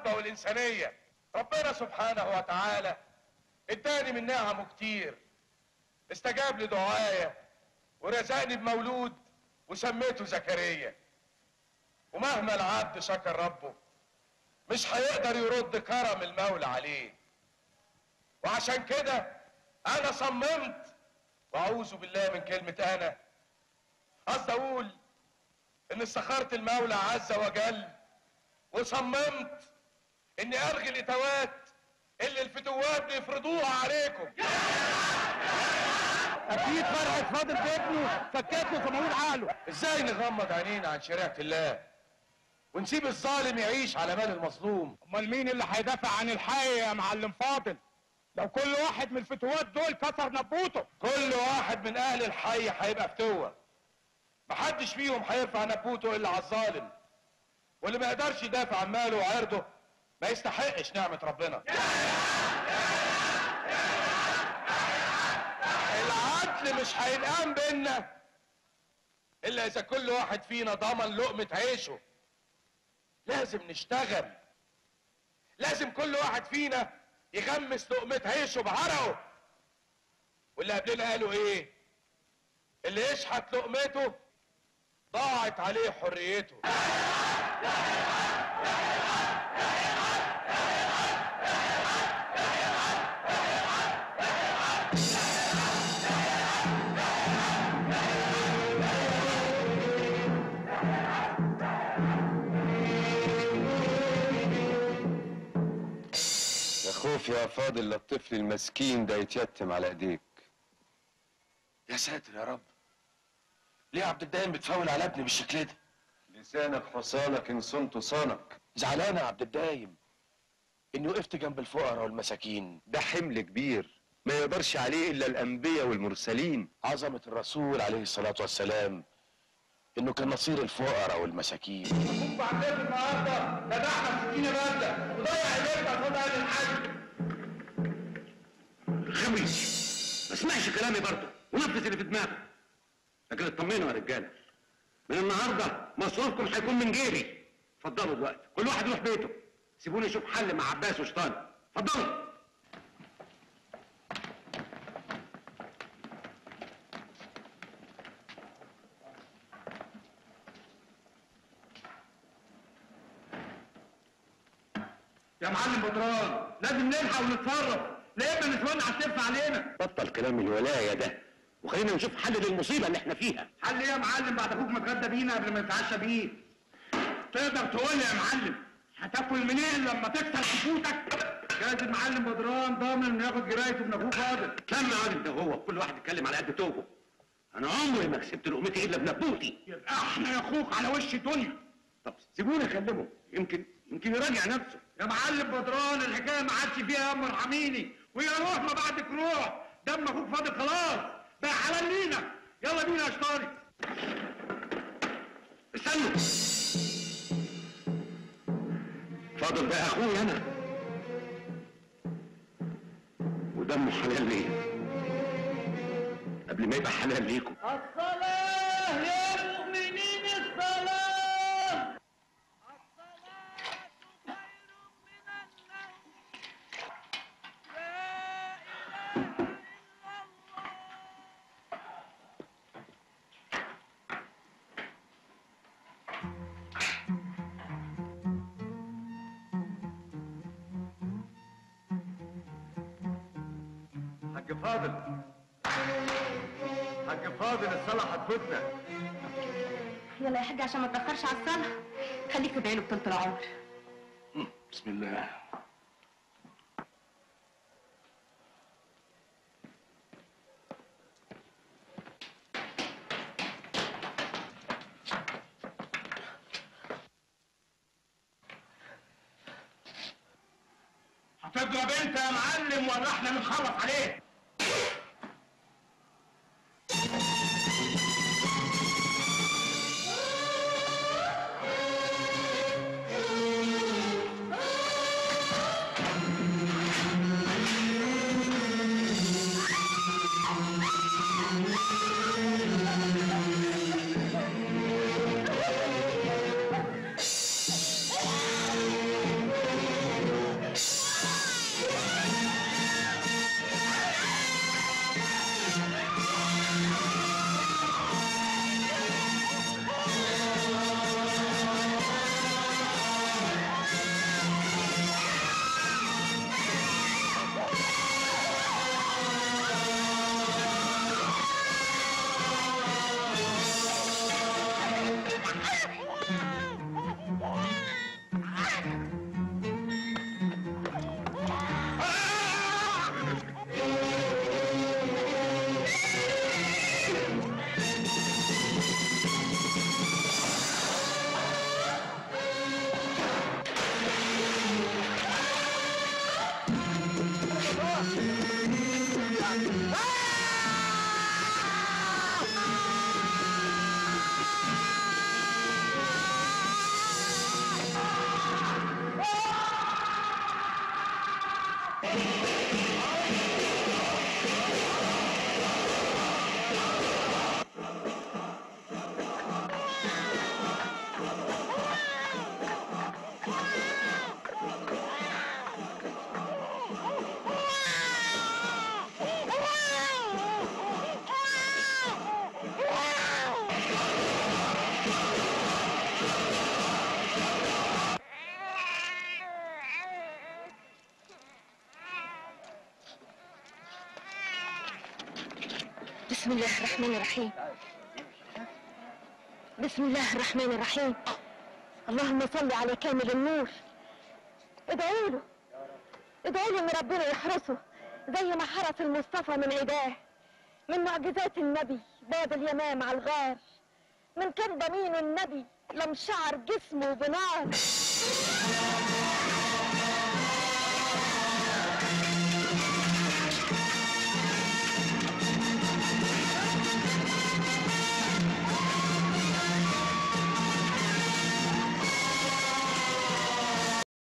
المحبة والإنسانية ربنا سبحانه وتعالى اداني من نعمه كتير استجاب لدعايا ورزقني بمولود وسميته زكريا ومهما العبد شكر ربه مش هيقدر يرد كرم المولى عليه وعشان كده انا صممت واعوذ بالله من كلمة انا قصدي اقول ان استخرت المولى عز وجل وصممت اني الغي الاتوات اللي الفتوات بيفرضوها عليكم اكيد فرحة فاضل بابنه فكت له صمامير عقله ازاي نغمض عينينا عن شريعة الله ونسيب الظالم يعيش على مال المظلوم امال مين اللي هيدافع عن الحي يا معلم فاضل لو كل واحد من الفتوات دول كسر نبوته كل واحد من اهل الحي هيبقى فتوة محدش فيهم هيرفع نبوته الا على الظالم واللي ما يقدرش يدافع عن ماله وعرضه ما يستحقش نعمة ربنا العدل مش هينقام بينا الا اذا كل واحد فينا ضمن لقمة عيشه لازم نشتغل لازم كل واحد فينا يغمس لقمة عيشه بعرقه واللي قبلنا قالوا ايه اللي يشحت لقمته ضاعت عليه حريته يا خوف يا فاضل للطفل المسكين ده يتيتم على ايديك يا ساتر يا رب ليه يا عبد الدايم بتفاول على ابني بالشكل ده لسانك حصانك ان صنت صانك زعلان يا عبد الدايم اني وقفت جنب الفقراء والمساكين ده حمل كبير ما يقدرش عليه الا الانبياء والمرسلين عظمة الرسول عليه الصلاة والسلام انه كان نصير الفقراء والمساكين كنت عندنا النهارده ندعنا سكينه بارده وضيع ايديك على صوت اهل الحي خميس ما اسمعش كلامي برضه ونفذ اللي في دماغك لكن اطمنوا يا رجاله من النهارده مصروفكم هيكون من جيبي اتفضلوا دلوقتي كل واحد يروح بيته سيبوني اشوف حل مع عباس وشطان اتفضلوا يا معلم بدران لازم نلحق ونتصرف لا اما نسوان هتلف علينا بطل كلام الولايه ده وخلينا نشوف حل للمصيبه اللي احنا فيها حل ايه يا معلم بعد اخوك ما اتغدى بينا قبل ما نتعشى بيه تقدر تقول لي يا معلم هتاكل منين لما تكسر كفوتك جايز المعلم بدران ضامن انه ياخد جرايته من اخوه فاضل كم عارف ده هو كل واحد يتكلم على قد توبه انا عمري ما كسبت لقمتي الا بنبوتي يبقى احنا يا اخوك على وش دنيا طب سيبوني اكلمه يمكن يمكن يراجع نفسه يا معلم بدران الحكايه ما عادش فيها يا ارحميني ويا روح ما بعدك روح دم اخوك فاضل خلاص بقى حلال لينا يلا بينا يا شطاري استنوا فاضل بقى اخوي انا ودمه حلال ليا قبل ما يبقى حلال ليكم الصلاة يا مؤمنين الصلاة حاج فاضل حاج فاضل الصلاة هتفوتنا يلا يا حاج عشان ما تاخرش على الصلاه خليك تدعي له بطولة العمر بسم الله هتضرب انت يا معلم ولا احنا نتخلص عليه بسم الله الرحمن الرحيم بسم الله الرحمن الرحيم اللهم صل على كامل النور ادعوا له ادعوا له ان ربنا يحرسه زي ما حرس المصطفى من عداه من معجزات النبي باب اليمام على الغار من كان ضمين النبي لم شعر جسمه بنار